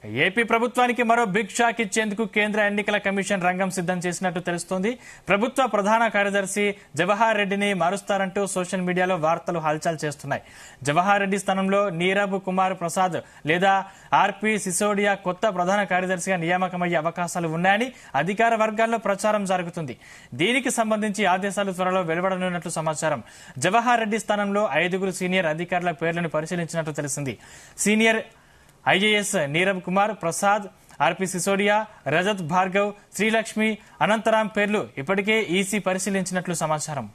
AP ప్రభుత్వానికి మరో big shock ఇచ్చేందుకు కేంద్ర ఎన్నికల కమిషన్ రంగం సిద్ధం చేసినట్టు తెలుస్తోంది ప్రభుత్వ ప్రధాన కార్యదర్శి జవహర్ రెడ్డిని మారుస్తారంటూ సోషల్ మీడియాలో వార్తలు హల్చల్ చేస్తున్నాయి జవహర్ రెడ్డి స్థానంలో నీరబ్ కుమార్ ప్రసాద్ లేదా ఆర్పి సిసోడియా కొత్త ప్రధాన కార్యదర్శిగా నియామకమయ్యే అవకాశాలు ఉన్నాయని అధికార వర్గాల్లో ప్రచారం జరుగుతుంది దీనికి సంబంధించి ఆదేశాలు త్వరలో వెలువడనున్నట్లు సమాచారం జవహర్ రెడ్డి స్థానంలో ఐదుగురు సీనియర్ అధికారుల పేర్లను పరిశీలించినట్టు తెలిసింది senior IAS Nirab Kumar Prasad RP Sisodia Rajat Bhargav Srilakshmi Anantaram పేర్లు ఇప్పటికే ఈసీ పరిశీలించినట్లు సమాచారం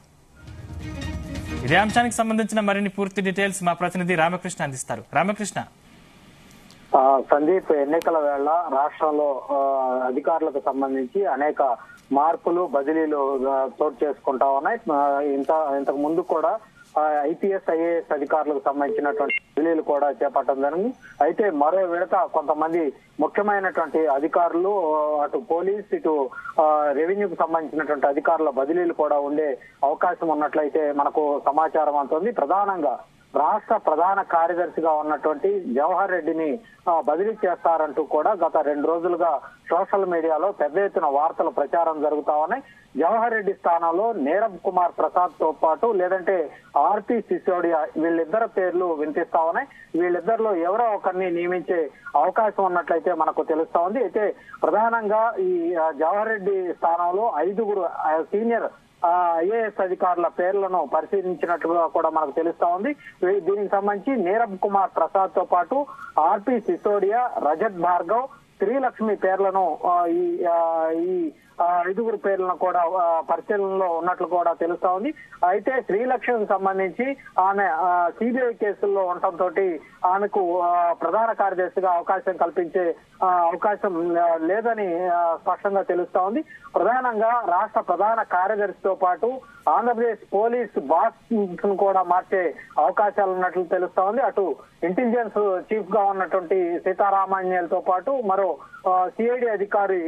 ఇదే అంశానికి సంబంధించిన మరిన్ని పూర్తి డీటెయిల్స్ మా ప్రతినిధి రామకృష్ణ అందిస్తారు రామకృష్ణ ఆ, సందీప్ ఎన్నికల వేళ రాష్ట్రంలో ఆ, అధికారులకు సంబంధించి అనేక మార్పులు బదిలీలు ఆ, చోటు చేసుకుంటా ఉన్నాయి ఆ, ఇంత ఇంతకు ముందు కూడా ఐపీఎస్ ఐఏఎస్ అధికారులకు సంబంధించినటువంటి బదిలీలు కూడా చేపట్టడం జరిగింది అయితే మరో విడత కొంతమంది ముఖ్యమైనటువంటి అధికారులు ఆ, అటు పోలీస్ ఇటు ఆ, రెవెన్యూకి సంబంధించినటువంటి అధికారుల బదిలీలు కూడా ఉండే అవకాశం ఉన్నట్లయితే మనకు సమాచారం అందుతుంది ప్రధానంగా రాష్ట్ర ప్రధాన కార్యదర్శిగా ఉన్నటువంటి జవహర్ రెడ్డిని ఆ, బదిలీ చేస్తారంటూ కూడా గత రెండు రోజులుగా సోషల్ మీడియాలో పెద్ద ఎత్తున వార్తలు ప్రచారం జరుగుతా ఉన్నాయి జవహర్ రెడ్డి స్థానంలో నీరబ్ కుమార్ ప్రసాద్ తో పాటు లేదంటే ఆర్పి సిసోడియా వీళ్ళిద్దరు పేర్లు వినిపిస్తా ఉన్నాయి వీళ్ళిద్దరిలో ఎవరో ఒకరిని నియమించే అవకాశం ఉన్నట్లయితే మనకు తెలుస్తా ఉంది అయితే ప్రధానంగా ఈ ఆ, జవహర్ రెడ్డి స్థానంలో ఐదుగురు ఆ, సీనియర్ ఐఏఎస్ అధికారుల పేర్లను పరిశీలించినట్లుగా కూడా మనకు తెలుస్తా ఉంది వీ- దీనికి సంబంధించి నీరబ్ కుమార్ ప్రసాద్ తో పాటు ఆర్పి సిసోడియా రజత్ భార్గవ్ శ్రీలక్ష్మి పేర్లను ఆ, ఈ ఆ, ఈ ఆ, ఐదుగురు పేర్లను కూడా ఆ, పరిశీలనలో ఉన్నట్లు కూడా తెలుస్తా ఉంది అయితే శ్రీలక్ష్మికి సంబంధించి ఆమె సిబిఐ కేసుల్లో ఉండటంతో ఆమెకు ఆ, ప్రధాన కార్యదర్శిగా అవకాశం కల్పించే ఆ, అవకాశం ఆ, లేదని ఆ, స్పష్టంగా తెలుస్తా ఉంది ప్రధానంగా రాష్ట్ర ప్రధాన కార్యదర్శితో పాటు ఆంధ్రప్రదేశ్ పోలీస్ బాస్ ను కూడా మార్చే అవకాశాలు ఉన్నట్లు తెలుస్తా ఉంది అటు ఇంటెలిజెన్స్ చీఫ్ గా ఉన్నటువంటి సీతారామాన్యాలతో పాటు మరో సిఐడి అధికారి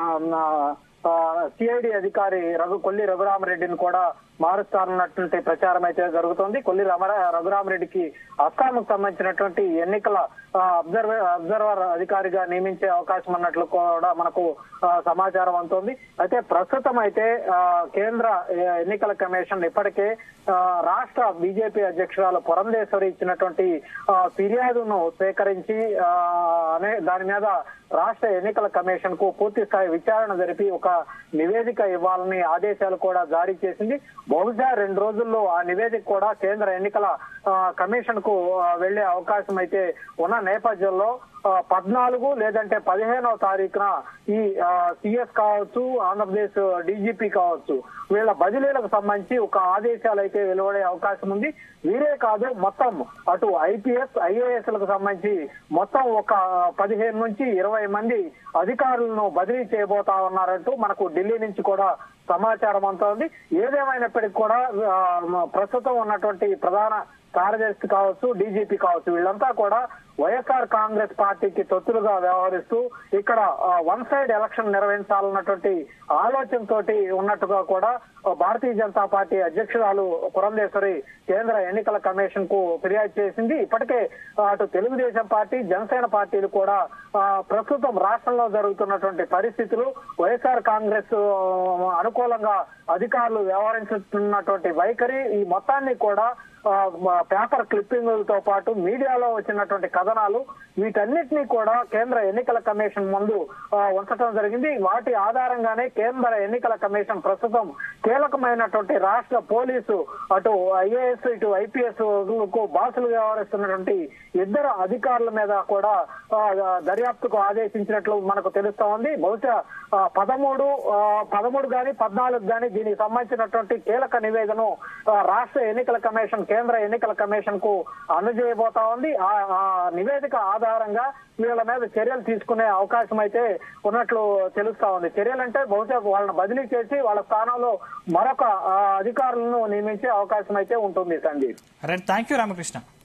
సిఐడి అధికారి రఘు కొల్లి రఘురామరెడ్డిని కూడా మారుస్తారన్నటువంటి ప్రచారం అయితే జరుగుతోంది కొల్లి రమర రఘురామరెడ్డికి అస్సాంకు సంబంధించినటువంటి ఎన్నికల అబ్జర్వర్ అబ్జర్వర్ అధికారిగా నియమించే అవకాశం ఉన్నట్లు కూడా మనకు ఆ, సమాచారం అందుతోంది అయితే ప్రస్తుతం అయితే ఆ, కేంద్ర ఆ, ఎన్నికల కమిషన్ ఇప్పటికే ఆ, రాష్ట్ర బీజేపీ అధ్యక్షురాలు పురంధేశ్వరి ఇచ్చినటువంటి ఆ, ఫిర్యాదును స్వీకరించి ఆ, అనే దాని మీద రాష్ట్ర ఎన్నికల కమిషన్ కు పూర్తి స్థాయి విచారణ జరిపి ఒక నివేదిక ఇవ్వాలని ఆదేశాలు కూడా జారీ చేసింది బహుశా రెండు రోజుల్లో ఆ నివేదిక కూడా కేంద్ర ఎన్నికల ఆ, కమిషన్ కు ఆ, వెళ్లే అవకాశం అయితే ఉన్న నేపథ్యంలో ఆ, పద్నాలుగు లేదంటే పదిహేనవ తారీఖున ఈ సిఎస్ కావచ్చు ఆంధ్రప్రదేశ్ డీజీపీ కావచ్చు వీళ్ళ బదిలీలకు సంబంధించి ఒక ఆదేశాలు అయితే వెలువడే అవకాశం ఉంది వీరే కాదు మొత్తం అటు ఐపీఎస్ ఐఏఎస్ లకు సంబంధించి మొత్తం ఒక పదిహేను నుంచి ఇరవై మంది అధికారులను బదిలీ చేయబోతా ఉన్నారంటూ మనకు ఢిల్లీ నుంచి కూడా సమాచారం అంతా ఉంది ఏదేమైనప్పటికీ కూడా ఆ, ప్రస్తుతం ఉన్నటువంటి ప్రధాన కార్యదర్శి కావచ్చు డీజీపీ కావచ్చు వీళ్ళంతా కూడా వైఎస్ఆర్ కాంగ్రెస్ పార్టీకి తొత్తులుగా వ్యవహరిస్తూ ఇక్కడ వన్ సైడ్ ఎలక్షన్ నిర్వహించాలన్నటువంటి ఆలోచనతోటి ఉన్నట్టుగా కూడా ఆ, భారతీయ జనతా పార్టీ అధ్యక్షురాలు పురంధేశ్వరి కేంద్ర ఎన్నికల కమిషన్ కు ఫిర్యాదు చేసింది ఇప్పటికే ఆ, అటు తెలుగుదేశం పార్టీ జనసేన పార్టీలు కూడా ఆ, ప్రస్తుతం రాష్ట్రంలో జరుగుతున్నటువంటి పరిస్థితులు వైఎస్ఆర్ కాంగ్రెస్ ఆ, అనుకూలంగా అధికారులు వ్యవహరించుతున్నటువంటి వైఖరి ఈ మొత్తాన్ని కూడా ఆ, మ- పేపర్ క్లిప్పింగులతో పాటు మీడియాలో వచ్చినటువంటి కథనాలు వీటన్నిటినీ కూడా కేంద్ర ఎన్నికల కమిషన్ ముందు ఆ, ఉంచడం జరిగింది వాటి ఆధారంగానే కేంద్ర ఎన్నికల కమిషన్ ప్రస్తుతం కీలకమైనటువంటి రాష్ట్ర పోలీసు అటు ఐఏఎస్ ఇటు ఐపీఎస్ కు బాసులు వ్యవహరిస్తున్నటువంటి ఇద్దరు అధికారుల మీద కూడా ఆ, దర్యాప్తుకు ఆదేశించినట్లు మనకు తెలుస్తా ఉంది బహుశా ఆ, పదమూడు ఆ, పదమూడు గాని పద్నాలుగు గాని దీనికి సంబంధించినటువంటి కీలక నివేదన ఆ, రాష్ట్ర ఎన్నికల కమిషన్ కేంద్ర ఎన్నికల కమిషన్ కు అందజేయబోతా ఉంది ఆ ఆ నివేదిక ఆధారంగా వీళ్ళ మీద చర్యలు తీసుకునే అవకాశం అయితే ఉన్నట్లు తెలుస్తా ఉంది చర్యలు అంటే బహుశా వాళ్ళని బదిలీ చేసి వాళ్ళ స్థానంలో మరొక ఆ, అధికారులను నియమించే అవకాశం అయితే ఉంటుంది Sandeep right thank you Ramakrishna